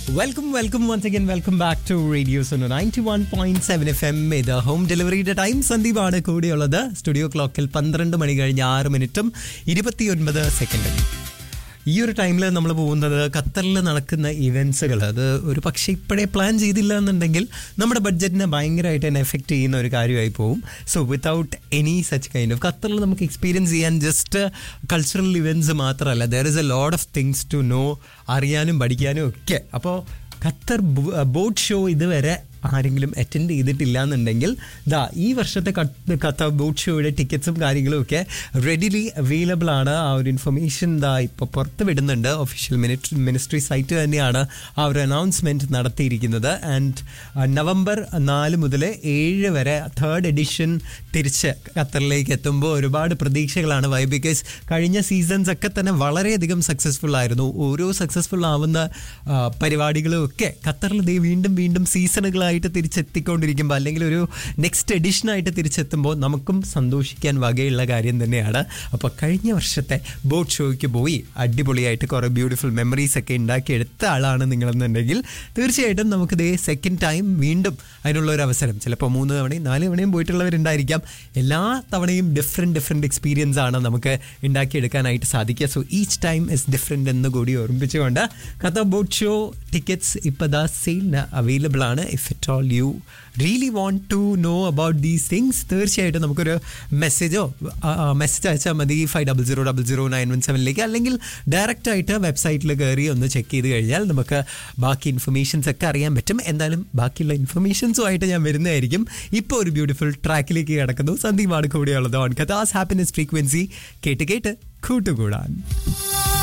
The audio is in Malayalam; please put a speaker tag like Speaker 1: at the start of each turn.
Speaker 1: welcome welcome once again welcome back to radio Suno ninety one point seven F M ഇത് ഹോം ഡെലിവറിയുടെ ടൈം സന്ദീപാണ് കൂടിയുള്ളത് സ്റ്റുഡിയോ ക്ലോക്കിൽ പന്ത്രണ്ട് മണി കഴിഞ്ഞ് ആറ് മിനിറ്റും ഇരുപത്തിയൊൻപത് സെക്കൻഡും ഈ ഒരു ടൈമിൽ നമ്മൾ പോകുന്നത് ഖത്തറിൽ നടക്കുന്ന ഇവൻസുകൾ അത് ഒരു പക്ഷേ ഇപ്പോഴേ പ്ലാൻ ചെയ്തില്ല എന്നുണ്ടെങ്കിൽ നമ്മുടെ ബഡ്ജറ്റിനെ ഭയങ്കരമായിട്ട് തന്നെ എഫക്റ്റ് ചെയ്യുന്ന ഒരു കാര്യമായി പോകും so without any such kind of ഖത്തറിൽ നമുക്ക് എക്സ്പീരിയൻസ് ചെയ്യാൻ ജസ്റ്റ് കൾച്ചറൽ ഇവൻറ്റ്സ് മാത്രമല്ല there is a load of things to know അറിയാനും പഠിക്കാനും ഒക്കെ അപ്പോൾ ഖത്തർ ബോട്ട് ഷോ ഇതുവരെ ആരെങ്കിലും അറ്റൻഡ് ചെയ്തിട്ടില്ല എന്നുണ്ടെങ്കിൽ ദാ ഈ വർഷത്തെ കത്ത് ഖത്തർ ബോട്ട് ഷോയുടെ ടിക്കറ്റ്സും കാര്യങ്ങളും ഒക്കെ റെഡിലി അവൈലബിൾ ആണ് ആ ഒരു ഇൻഫർമേഷൻ ദാ ഇപ്പോൾ പുറത്ത് വിടുന്നുണ്ട് ഒഫീഷ്യൽ മിനിസ്ട്രി മിനിസ്ട്രി സൈറ്റ് തന്നെയാണ് ആ ഒരു അനൗൺസ്മെൻറ്റ് നടത്തിയിരിക്കുന്നത് ആൻഡ് നവംബർ നാല് മുതൽ ഏഴ് വരെ തേർഡ് എഡിഷൻ തിരിച്ച് ഖത്തറിലേക്ക് എത്തുമ്പോൾ ഒരുപാട് പ്രതീക്ഷകളാണ് വൈ ബിക്കോസ് കഴിഞ്ഞ സീസൺസ് ഒക്കെ തന്നെ വളരെയധികം സക്സസ്ഫുൾ ആയിരുന്നു ഓരോ സക്സസ്ഫുൾ ആവുന്ന ആ, പരിപാടികളും ഒക്കെ ഖത്തറിൽ ദേ വീണ്ടും വീണ്ടും സീസണുകളായിട്ട് തിരിച്ചെത്തിക്കൊണ്ടിരിക്കുമ്പോൾ അല്ലെങ്കിൽ ഒരു നെക്സ്റ്റ് എഡിഷനായിട്ട് തിരിച്ചെത്തുമ്പോൾ നമുക്കും സന്തോഷിക്കാൻ വകയുള്ള കാര്യം തന്നെയാണ് അപ്പോൾ കഴിഞ്ഞ വർഷത്തെ ബോട്ട് ഷോയ്ക്ക് പോയി അടിപൊളിയായിട്ട് കുറേ ബ്യൂട്ടിഫുൾ മെമ്മറീസ് ഒക്കെ ഉണ്ടാക്കിയെടുത്ത ആളാണ് നിങ്ങളെന്നുണ്ടെങ്കിൽ തീർച്ചയായിട്ടും നമുക്ക് ദേ സെക്കൻഡ് ടൈം വീണ്ടും അതിനുള്ള ഒരു അവസരം ചിലപ്പോൾ മൂന്ന് തവണയും നാല് തവണയും പോയിട്ടുള്ളവരുണ്ടായിരിക്കാം എല്ലാ തവണയും ഡിഫറെൻറ്റ് ഡിഫറെൻറ്റ് എക്സ്പീരിയൻസ് ആണ് നമുക്ക് ഉണ്ടാക്കിയെടുക്കാനായിട്ട് സാധിക്കുക so each time is different എന്ന് കൂടി ഓർമ്മിപ്പിച്ചുകൊണ്ട് കഥ ബോട്ട് ഷോ ടിക്കറ്റ്സ് ഇപ്പോൾ ദാ സെയിലിന് അവൈലബിൾ ആണ് if it all you really want to know about these things തീർച്ചയായിട്ടും നമുക്കൊരു മെസ്സേജോ മെസ്സേജ് അയച്ചാൽ മതി five double zero double zero nine one സെവനിലേക്ക് അല്ലെങ്കിൽ ഡയറക്റ്റ് ആയിട്ട് വെബ്സൈറ്റിൽ കയറി ഒന്ന് ചെക്ക് ചെയ്ത് കഴിഞ്ഞാൽ നമുക്ക് ബാക്കി ഇൻഫർമേഷൻസ് ഒക്കെ അറിയാൻ പറ്റും എന്തായാലും ബാക്കിയുള്ള ഇൻഫർമേഷൻസും ആയിട്ട് ഞാൻ വരുന്നതായിരിക്കും ഇപ്പോൾ ഒരു ബ്യൂട്ടിഫുൾ ട്രാക്കിലേക്ക് കിടക്കുന്നു സന്ദീപാണ് കൂടെയുള്ളത് ഓൺ കഥാസ് ഹാപ്പിനെസ് ഫ്രീക്വൻസി കേട്ട് കേട്ട് കൂട്ടുകൂടാൻ